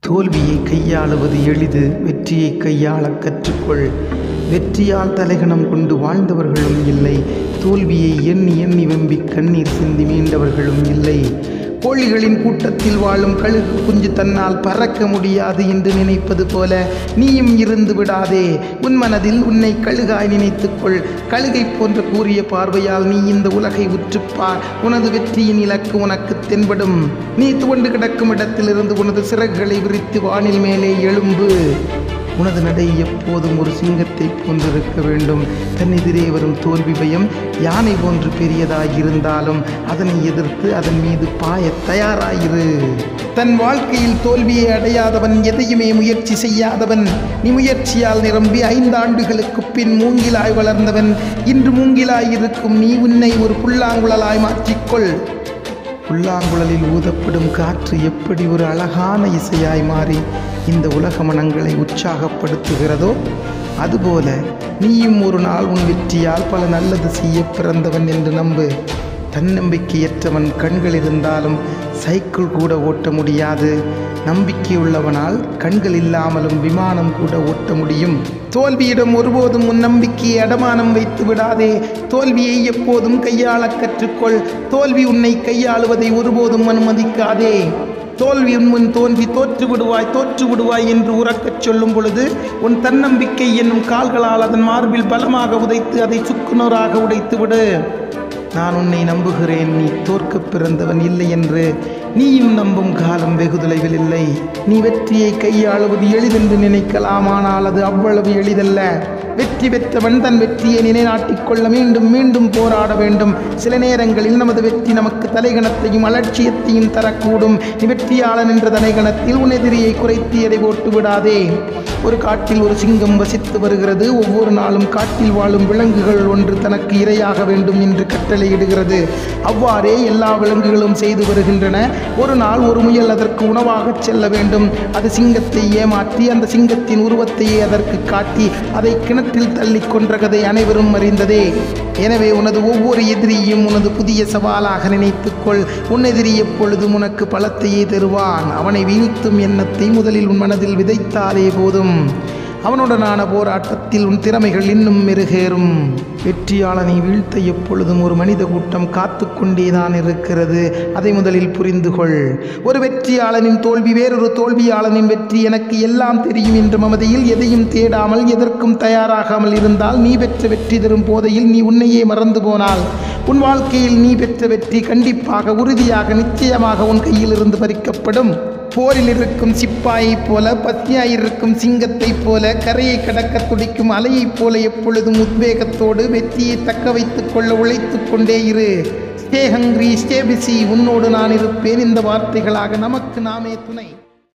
தோல்வியை கையாளுவது எளிது வெற்றியை கையாளக் கற்றுக்கொள் வெற்றியால் தலைகணம் கொண்டு வாழ்ந்தவர்களும் இல்லை தோல்வியை எண்ணி எண்ணி வெம்பி கண்ணீர் சிந்தி மீண்டவர்களும் இல்லை கோழிகளின் கூட்டத்தில் வாழும் கழுகு குஞ்சு தன்னால் பறக்க முடியாது என்று நினைப்பது போல நீயும் இருந்து விடாதே உன் மனதில் உன்னை கழுகாய் நினைத்துக்கொள் கழுகை போன்ற கூறிய பார்வையால் நீ இந்த உலகை உற்றுப்பார் உனது வெற்றியின் இலக்கு உனக்கு தென்படும் நீ துவண்டு கிடக்கும் இடத்திலிருந்து உனது சிறகுகளை விரித்து வானில் மேலே எழும்பு உனது நடை எப்போதும் ஒரு சிங்கத்தை போன்றிருக்க வேண்டும் தன் எதிரே வரும் தோல்வி பயம் யானை போன்று பெரியதாயிருந்தாலும் அதனை எதிர்த்து அதன் மீது பாய தயாராயிரு தன் வாழ்க்கையில் தோல்வியை அடையாதவன் எதையுமே முயற்சி செய்யாதவன் நீ முயற்சியால் நிரம்பி ஐந்தாண்டுகளுக்கு பின் மூங்கிலாய் வளர்ந்தவன் இன்று மூங்கிலாய் இருக்கும் நீ உன்னை ஒரு புல்லாங்குழலாய் மாற்றிக்கொள் புல்லாங்குழலில் ஊதப்படும் காற்று எப்படி ஒரு அழகான இசையாய் மாறி இந்த உலக மனங்களை உற்சாகப்படுத்துகிறதோ அதுபோல நீயும் ஒரு நாள் உன் வெற்றியால் பல நல்லது செய்ய பிறந்தவன் என்று நம்பு தன்னம்பிக்கையற்றவன் கண்கள் இருந்தாலும் சைக்கிள் கூட ஓட்ட முடியாது நம்பிக்கையுள்ளவனால் கண்கள் இல்லாமலும் விமானம் கூட ஓட்ட முடியும் தோல்வியிடம் ஒருபோதும் உன் நம்பிக்கையை அடமானம் வைத்து விடாதே தோல்வியை எப்போதும் கையாளக் கற்றுக்கொள் தோல்வி உன்னை கையாளுவதை ஒருபோதும் அனுமதிக்காதே தோல்வி உன் முன் தோன்றி தோற்று விடுவாய் தோற்று விடுவாய் என்று உறக்கச் சொல்லும் பொழுது உன் தன்னம்பிக்கை என்னும் கால்களால் அதன் மார்பில் பலமாக உதைத்து அதை சுக்குநூறாக உடைத்து விடு நான் உன்னை நம்புகிறேன் நீ தோற்கப் பிறந்தவன் இல்லை என்று நீயும் நம்பும் காலம் வெகு தொலைவில் இல்லை நீ வெற்றியை கையாளுவது எளிதென்று நினைக்கலாம் ஆனால் அது அவ்வளவு எளிதல்ல வெற்றி பெற்றவன் தன் வெற்றியை நிலைநாட்டிக் கொள்ள மீண்டும் மீண்டும் போராட வேண்டும் சில நேரங்களில் நமது வெற்றி நமக்கு தலைகணத்தையும் அலட்சியத்தையும் தரக்கூடும் நீ வெற்றியாளன் என்ற தலைகணத்தில் உன் எதிரியை குறைத்து எடை போட்டு விடாதே ஒரு காட்டில் ஒரு சிங்கம் வசித்து வருகிறது ஒவ்வொரு நாளும் காட்டில் வாழும் விலங்குகள் ஒன்று தனக்கு இரையாக வேண்டும் என்று கட்டளையிடுகிறது அவ்வாறே எல்லா விலங்குகளும் செய்து வருகின்றன ஒரு நாள் ஒரு முயல் அதற்கு உணவாகச் செல்ல வேண்டும் அது சிங்கத்தை ஏமாற்றி அந்த சிங்கத்தின் உருவத்தையே அதற்கு காட்டி அதை கிணற்றில் தள்ளி கொன்ற கதை அனைவரும் அறிந்ததே எனவே உனது ஒவ்வொரு எதிரியும் உனது புதிய சவாலாக நினைத்துக்கொள் உன் எதிரி எப்பொழுதும் உனக்கு பலத்தையே தருவான் அவனை வீழ்த்தும் எண்ணத்தை முதலில் உன் மனதில் விதைத்தாலே போதும் அவனுடனான போராட்டத்தில் உன் திறமைகள் இன்னும் மெருகேறும் வெற்றியாளனை வீழ்த்த எப்பொழுதும் ஒரு மனித கூட்டம் காத்து கொண்டேதான் இருக்கிறது அதை முதலில் புரிந்து கொள் ஒரு வெற்றியாளனின் தோல்வி வேறொரு தோல்வியாளனின் வெற்றி எனக்கு எல்லாம் தெரியும் என்ற மமதையில் எதையும் தேடாமல் எதற்கும் தயாராகாமல் இருந்தால் நீ பெற்ற வெற்றி தரும் போதையில் நீ உன்னையே மறந்து போனால் உன் வாழ்க்கையில் நீ பெற்ற வெற்றி கண்டிப்பாக உறுதியாக நிச்சயமாக உன் கையில் இருந்து பறிக்கப்படும் போரில் இருக்கும் சிப்பாயைப் போல பத்தியாயிருக்கும் சிங்கத்தைப் போல கரையை கடக்க துடிக்கும் அலையைப் போல எப்பொழுதும் உத்வேகத்தோடு வெற்றியை தக்க வைத்துக் கொள்ள உழைத்துக் கொண்டே இரு ஸ்டே ஹங்க்ரி ஸ்டே பிசி உன்னோடு நான் இருப்பேன் இந்த வார்த்தைகளாக நமக்கு நாமே துணை